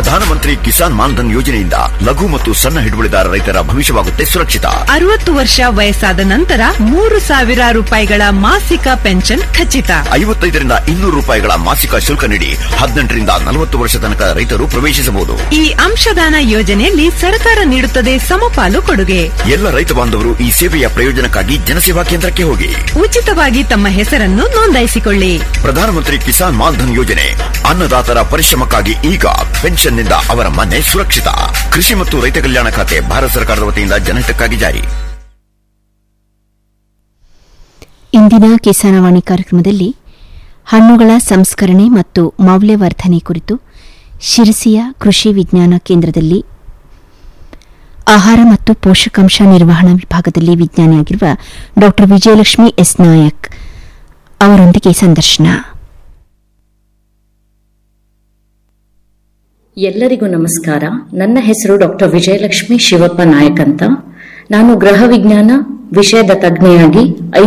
ಪ್ರಧಾನಮಂತ್ರಿ ಕಿಸಾನ್ ಮಾನ್ಧನ್ ಯೋಜನೆಯಿಂದ ಲಘು ಮತ್ತು ಸಣ್ಣ ಹಿಡುವಳಿದಾರ ರೈತರ ಭವಿಷ್ಯವಾಗುತ್ತೆ ಸುರಕ್ಷಿತ ಅರವತ್ತು ವರ್ಷ ವಯಸ್ಸಾದ ನಂತರ ಮೂರು ಸಾವಿರ ರೂಪಾಯಿಗಳ ಮಾಸಿಕ ಪೆನ್ಷನ್ ಖಚಿತ ಐವತ್ತೈದರಿಂದ ಇನ್ನೂರು ರೂಪಾಯಿಗಳ ಮಾಸಿಕ ಶುಲ್ಕ ನೀಡಿ ಹದಿನೆಂಟರಿಂದ ನಲವತ್ತು ವರ್ಷ ತನಕ ರೈತರು ಪ್ರವೇಶಿಸಬಹುದು ಈ ಅಂಶದಾನ ಯೋಜನೆಯಲ್ಲಿ ಸರ್ಕಾರ ನೀಡುತ್ತದೆ ಸಮಪಾಲು ಕೊಡುಗೆ ಎಲ್ಲ ರೈತ ಬಾಂಧವರು ಈ ಸೇವೆಯ ಪ್ರಯೋಜನಕ್ಕಾಗಿ ಜನಸೇವಾ ಕೇಂದ್ರಕ್ಕೆ ಹೋಗಿ ಉಚಿತವಾಗಿ ತಮ್ಮ ಹೆಸರನ್ನು ನೋಂದಾಯಿಸಿಕೊಳ್ಳಿ ಪ್ರಧಾನಮಂತ್ರಿ ಕಿಸಾನ್ ಮಾನ್ಧನ್ ಯೋಜನೆ ಅನ್ನದಾತರ ಪರಿಶ್ರಮಕ್ಕಾಗಿ ಈಗ ಪೆನ್ಷನ್ನಿಂದ ಅವರ ಮನೆ ಸುರಕ್ಷಿತ ಕೃಷಿ ಮತ್ತು ರೈತ ಕಲ್ಯಾಣ ಖಾತೆ ಭಾರತ ಸರ್ಕಾರದ ವತಿಯಿಂದ ಜನಹಿತಕ್ಕಾಗಿ ಜಾರಿ ಇಂದಿನ ಕಿಸಾನವಾಣಿ ಕಾರ್ಯಕ್ರಮದಲ್ಲಿ ಹಣ್ಣುಗಳ ಸಂಸ್ಕರಣೆ ಮತ್ತು ಮೌಲ್ಯವರ್ಧನೆ ಕುರಿತು ಶಿರಸಿಯ ಕೃಷಿ ವಿಜ್ಞಾನ ಕೇಂದ್ರದಲ್ಲಿ ಆಹಾರ ಮತ್ತು ಪೋಷಕಾಂಶ ನಿರ್ವಹಣಾ ವಿಭಾಗದಲ್ಲಿ ವಿಜ್ಞಾನಿಯಾಗಿರುವ ಡಾ ವಿಜಯಲಕ್ಷ್ಮಿ ಎಸ್ ನಾಯಕ್ ಅವರೊಂದಿಗೆ ಸಂದರ್ಶನ ಎಲ್ಲರಿಗೂ ನಮಸ್ಕಾರ ನನ್ನ ಹೆಸರು ಡಾಕ್ಟರ್ ವಿಜಯಲಕ್ಷ್ಮಿ ಶಿವಪ್ಪ ನಾಯಕ್ ಅಂತ ನಾನು ಗೃಹ ವಿಜ್ಞಾನ ವಿಷಯದ ತಜ್ಞೆಯಾಗಿ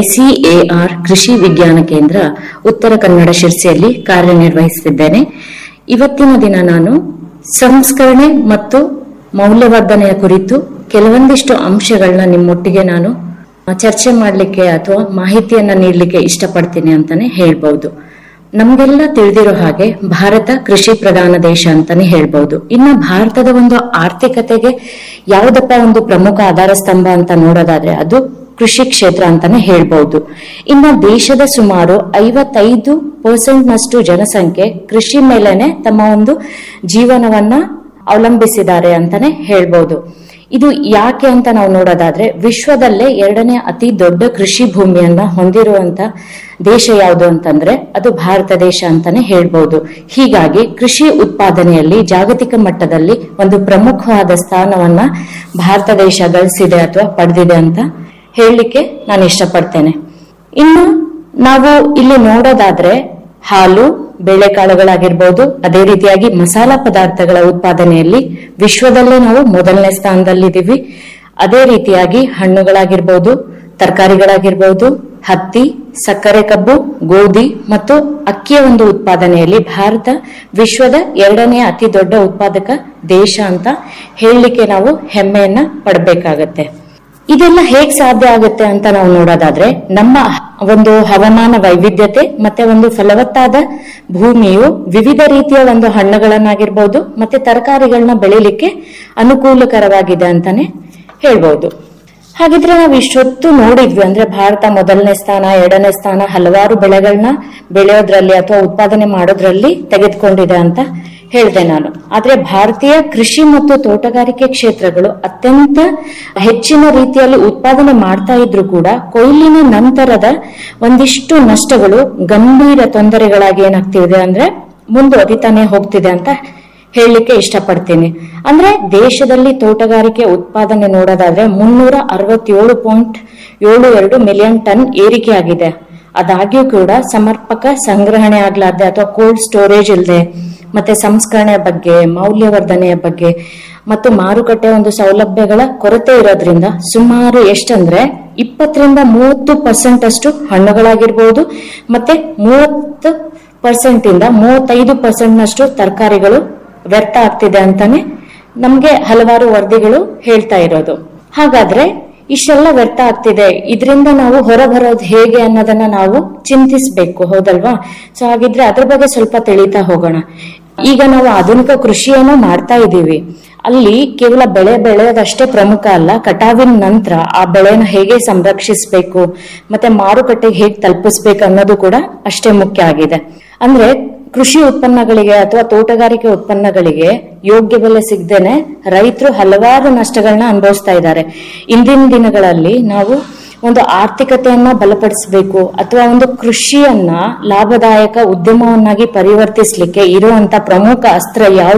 ಐಸಿಎಆರ್ ಕೃಷಿ ವಿಜ್ಞಾನ ಕೇಂದ್ರ ಉತ್ತರ ಕನ್ನಡ ಶಿರ್ಸಿಯಲ್ಲಿ ಕಾರ್ಯನಿರ್ವಹಿಸುತ್ತಿದ್ದೇನೆ ಇವತ್ತಿನ ದಿನ ನಾನು ಸಂಸ್ಕರಣೆ ಮತ್ತು ಮೌಲ್ಯವರ್ಧನೆಯ ಕುರಿತು ಕೆಲವೊಂದಿಷ್ಟು ಅಂಶಗಳನ್ನ ನಿಮ್ಮೊಟ್ಟಿಗೆ ನಾನು ಚರ್ಚೆ ಮಾಡಲಿಕ್ಕೆ ಅಥವಾ ಮಾಹಿತಿಯನ್ನ ನೀಡಲಿಕ್ಕೆ ಇಷ್ಟಪಡ್ತೀನಿ ಅಂತಾನೆ ಹೇಳ್ಬಹುದು ನಮ್ಗೆಲ್ಲ ತಿಳಿದಿರೋ ಹಾಗೆ ಭಾರತ ಕೃಷಿ ಪ್ರಧಾನ ದೇಶ ಅಂತಾನೆ ಹೇಳ್ಬಹುದು ಇನ್ನ ಭಾರತದ ಒಂದು ಆರ್ಥಿಕತೆಗೆ ಯಾವುದಪ್ಪ ಒಂದು ಪ್ರಮುಖ ಆಧಾರ ಸ್ತಂಭ ಅಂತ ನೋಡೋದಾದ್ರೆ ಅದು ಕೃಷಿ ಕ್ಷೇತ್ರ ಅಂತಾನೆ ಹೇಳ್ಬಹುದು ಇನ್ನ ದೇಶದ ಸುಮಾರು ಐವತ್ತೈದು ಪರ್ಸೆಂಟ್ ನಷ್ಟು ಜನಸಂಖ್ಯೆ ಕೃಷಿ ಮೇಲೆನೆ ತಮ್ಮ ಒಂದು ಜೀವನವನ್ನ ಅವಲಂಬಿಸಿದ್ದಾರೆ ಅಂತಾನೆ ಹೇಳ್ಬಹುದು ಇದು ಯಾಕೆ ಅಂತ ನಾವು ನೋಡೋದಾದ್ರೆ ವಿಶ್ವದಲ್ಲೇ ಎರಡನೇ ಅತಿ ದೊಡ್ಡ ಕೃಷಿ ಭೂಮಿಯನ್ನ ಹೊಂದಿರುವಂತ ದೇಶ ಯಾವುದು ಅಂತಂದ್ರೆ ಅದು ಭಾರತ ದೇಶ ಅಂತಾನೆ ಹೇಳ್ಬಹುದು ಹೀಗಾಗಿ ಕೃಷಿ ಉತ್ಪಾದನೆಯಲ್ಲಿ ಜಾಗತಿಕ ಮಟ್ಟದಲ್ಲಿ ಒಂದು ಪ್ರಮುಖವಾದ ಸ್ಥಾನವನ್ನ ಭಾರತ ದೇಶ ಗಳಿಸಿದೆ ಅಥವಾ ಪಡೆದಿದೆ ಅಂತ ಹೇಳಲಿಕ್ಕೆ ನಾನು ಇಷ್ಟಪಡ್ತೇನೆ ಇನ್ನು ನಾವು ಇಲ್ಲಿ ನೋಡೋದಾದ್ರೆ ಹಾಲು ಬೇಳೆಕಾಳುಗಳಾಗಿರ್ಬೋದು ಅದೇ ರೀತಿಯಾಗಿ ಮಸಾಲಾ ಪದಾರ್ಥಗಳ ಉತ್ಪಾದನೆಯಲ್ಲಿ ವಿಶ್ವದಲ್ಲೇ ನಾವು ಮೊದಲನೇ ಸ್ಥಾನದಲ್ಲಿದ್ದೀವಿ ಅದೇ ರೀತಿಯಾಗಿ ಹಣ್ಣುಗಳಾಗಿರ್ಬೋದು ತರಕಾರಿಗಳಾಗಿರ್ಬೋದು ಹತ್ತಿ ಸಕ್ಕರೆ ಕಬ್ಬು ಗೋಧಿ ಮತ್ತು ಅಕ್ಕಿಯ ಒಂದು ಉತ್ಪಾದನೆಯಲ್ಲಿ ಭಾರತ ವಿಶ್ವದ ಎರಡನೇ ಅತಿ ದೊಡ್ಡ ಉತ್ಪಾದಕ ದೇಶ ಅಂತ ಹೇಳಲಿಕ್ಕೆ ನಾವು ಹೆಮ್ಮೆಯನ್ನ ಪಡಬೇಕಾಗತ್ತೆ ಇದೆಲ್ಲ ಹೇಗ್ ಸಾಧ್ಯ ಆಗುತ್ತೆ ಅಂತ ನಾವು ನೋಡೋದಾದ್ರೆ ನಮ್ಮ ಒಂದು ಹವಾಮಾನ ವೈವಿಧ್ಯತೆ ಮತ್ತೆ ಒಂದು ಫಲವತ್ತಾದ ಭೂಮಿಯು ವಿವಿಧ ರೀತಿಯ ಒಂದು ಹಣ್ಣುಗಳನ್ನಾಗಿರ್ಬೋದು ಮತ್ತೆ ತರಕಾರಿಗಳನ್ನ ಬೆಳಿಲಿಕ್ಕೆ ಅನುಕೂಲಕರವಾಗಿದೆ ಅಂತಾನೆ ಹೇಳ್ಬೋದು ಹಾಗಿದ್ರೆ ನಾವು ಇಷ್ಟೊತ್ತು ನೋಡಿದ್ವಿ ಅಂದ್ರೆ ಭಾರತ ಮೊದಲನೇ ಸ್ಥಾನ ಎರಡನೇ ಸ್ಥಾನ ಹಲವಾರು ಬೆಳೆಗಳನ್ನ ಬೆಳೆಯೋದ್ರಲ್ಲಿ ಅಥವಾ ಉತ್ಪಾದನೆ ಮಾಡೋದ್ರಲ್ಲಿ ತೆಗೆದುಕೊಂಡಿದೆ ಅಂತ ಹೇಳಿದೆ ನಾನು ಆದ್ರೆ ಭಾರತೀಯ ಕೃಷಿ ಮತ್ತು ತೋಟಗಾರಿಕೆ ಕ್ಷೇತ್ರಗಳು ಅತ್ಯಂತ ಹೆಚ್ಚಿನ ರೀತಿಯಲ್ಲಿ ಉತ್ಪಾದನೆ ಮಾಡ್ತಾ ಇದ್ರು ಕೂಡ ಕೊಯ್ಲಿನ ನಂತರದ ಒಂದಿಷ್ಟು ನಷ್ಟಗಳು ಗಂಭೀರ ತೊಂದರೆಗಳಾಗಿ ಏನಾಗ್ತಿದೆ ಅಂದ್ರೆ ಮುಂದುವರಿತಾನೆ ಹೋಗ್ತಿದೆ ಅಂತ ಹೇಳಲಿಕ್ಕೆ ಇಷ್ಟಪಡ್ತೀನಿ ಅಂದ್ರೆ ದೇಶದಲ್ಲಿ ತೋಟಗಾರಿಕೆ ಉತ್ಪಾದನೆ ನೋಡೋದಾದ್ರೆ ಮುನ್ನೂರ ಅರವತ್ತೇಳು ಪಾಯಿಂಟ್ ಏಳು ಎರಡು ಮಿಲಿಯನ್ ಟನ್ ಏರಿಕೆ ಆಗಿದೆ ಆದಾಗ್ಯೂ ಕೂಡ ಸಮರ್ಪಕ ಸಂಗ್ರಹಣೆ ಆಗ್ಲಾರ್ದೆ ಅಥವಾ ಕೋಲ್ಡ್ ಸ್ಟೋರೇಜ್ ಇಲ್ಲದೆ ಮತ್ತೆ ಸಂಸ್ಕರಣೆಯ ಬಗ್ಗೆ ಮೌಲ್ಯವರ್ಧನೆಯ ಬಗ್ಗೆ ಮತ್ತು ಮಾರುಕಟ್ಟೆ ಒಂದು ಸೌಲಭ್ಯಗಳ ಕೊರತೆ ಇರೋದ್ರಿಂದ ಸುಮಾರು ಎಷ್ಟಂದ್ರೆ ಇಪ್ಪತ್ತರಿಂದ ಮೂವತ್ತು ಪರ್ಸೆಂಟ್ ಅಷ್ಟು ಹಣ್ಣುಗಳಾಗಿರ್ಬೋದು ಮತ್ತೆ ಮೂವತ್ತು ಪರ್ಸೆಂಟ್ ಇಂದ ಮೂವತ್ತೈದು ಪರ್ಸೆಂಟ್ ನಷ್ಟು ತರಕಾರಿಗಳು ವ್ಯರ್ಥ ಆಗ್ತಿದೆ ಅಂತಾನೆ ನಮ್ಗೆ ಹಲವಾರು ವರದಿಗಳು ಹೇಳ್ತಾ ಇರೋದು ಹಾಗಾದ್ರೆ ಇಷ್ಟೆಲ್ಲ ವ್ಯರ್ಥ ಆಗ್ತಿದೆ ಇದರಿಂದ ನಾವು ಹೊರಬರೋದು ಹೇಗೆ ಅನ್ನೋದನ್ನ ನಾವು ಚಿಂತಿಸ್ಬೇಕು ಹೌದಲ್ವಾ ಸೊ ಹಾಗಿದ್ರೆ ಅದ್ರ ಬಗ್ಗೆ ಸ್ವಲ್ಪ ತಿಳಿತಾ ಹೋಗೋಣ ಈಗ ನಾವು ಆಧುನಿಕ ಕೃಷಿಯನ್ನು ಮಾಡ್ತಾ ಇದ್ದೀವಿ ಅಲ್ಲಿ ಕೇವಲ ಬೆಳೆ ಬೆಳೆಯೋದಷ್ಟೇ ಪ್ರಮುಖ ಅಲ್ಲ ಕಟಾವಿನ ನಂತರ ಆ ಬೆಳೆನ ಹೇಗೆ ಸಂರಕ್ಷಿಸಬೇಕು ಮತ್ತೆ ಮಾರುಕಟ್ಟೆಗೆ ಹೇಗೆ ತಲುಪಿಸ್ಬೇಕು ಅನ್ನೋದು ಕೂಡ ಅಷ್ಟೇ ಮುಖ್ಯ ಆಗಿದೆ ಅಂದ್ರೆ ಕೃಷಿ ಉತ್ಪನ್ನಗಳಿಗೆ ಅಥವಾ ತೋಟಗಾರಿಕೆ ಉತ್ಪನ್ನಗಳಿಗೆ ಯೋಗ್ಯ ಬೆಲೆ ಸಿಗದೇನೆ ರೈತರು ಹಲವಾರು ನಷ್ಟಗಳನ್ನ ಅನುಭವಿಸ್ತಾ ಇದ್ದಾರೆ ಇಂದಿನ ದಿನಗಳಲ್ಲಿ ನಾವು ಒಂದು ಆರ್ಥಿಕತೆಯನ್ನ ಬಲಪಡಿಸಬೇಕು ಅಥವಾ ಒಂದು ಕೃಷಿಯನ್ನ ಲಾಭದಾಯಕ ಉದ್ಯಮವನ್ನಾಗಿ ಪರಿವರ್ತಿಸಲಿಕ್ಕೆ ಇರುವಂತ ಪ್ರಮುಖ ಅಸ್ತ್ರ ಯಾವ್ದು